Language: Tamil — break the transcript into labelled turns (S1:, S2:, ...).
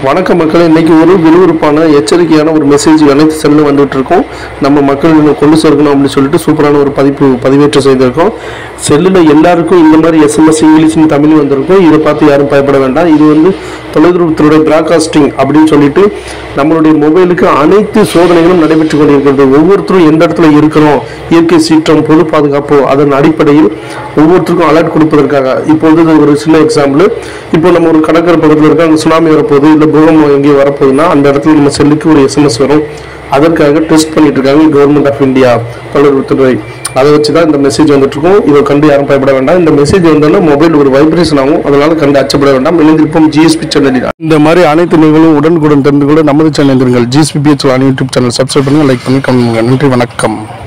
S1: வணக்கம் மக்களே இன்னைக்கு ஒரு விறுவிறுப்பான எச்சரிக்கையான ஒரு மெசேஜ் அனைத்து செல்லும் வந்துட்டு இருக்கோம் நம்ம மக்கள் இன்னும் கொண்டு சேர்க்கணும் அப்படின்னு சொல்லிட்டு சூப்பரான ஒரு பதிப்பு பதிவேற்றம் செய்திருக்கோம் செல்லில் எல்லாருக்கும் இந்த மாதிரி எஸ்எம்எஸ் இங்கிலீஷும் தமிழ் வந்திருக்கும் இதை பார்த்து யாரும் பயப்பட வேண்டாம் இது வந்து தொலைதூரத்தினுடைய பிராட்காஸ்டிங் அப்படின்னு சொல்லிட்டு நம்மளுடைய மொபைலுக்கு அனைத்து சோதனைகளும் நடைபெற்று கொண்டிருக்கிறது ஒவ்வொருத்தரும் எந்த இடத்துல இருக்கிறோம் இயற்கை சீற்றம் பொது பாதுகாப்பு அதன் அடிப்படையில் ஒவ்வொருத்தருக்கும் அலர்ட் கொடுப்பதற்காக இப்போ வந்து ஒரு சின்ன எக்ஸாம்பிள் இப்போ நம்ம ஒரு கடற்கரை பக்கத்தில் இருக்க அங்கே சுனாமி வரப்போகுது இல்லை பூகம்பம் எங்கேயும் வரப்போகுதுன்னா அந்த இடத்துல நம்ம செல்லுக்கு ஒரு எஸ்எம்எஸ் வரும் அதற்காக டெஸ்ட் பண்ணிட்டு இருக்காங்க கவர்மெண்ட் ஆஃப் இந்தியா தொழில்நுட்பத்துறை அதை வச்சு தான் இந்த மெசேஜ் வந்துட்டு இருக்கும் இதை கண்டு யாரும் பயப்பட வேண்டாம் இந்த மெசேஜ் வந்தோன்னா மொபைல் ஒரு வைப்ரேஷன் ஆகும் அதனால கண்டு அச்சப்பட வேண்டாம் இணைந்திருப்போம் ஜிஎஸ்பி சேனலில் இந்த மாதிரி அனைத்து நிகழ்வும் உடனுக்குடன் தெரிந்து கொள்ள நமது சேனல் இருங்கள் GSP PH YouTube channel subscribe பண்ணுங்க லைக் பண்ணி கமெண்ட் பண்ணுங்க நன்றி வணக்கம்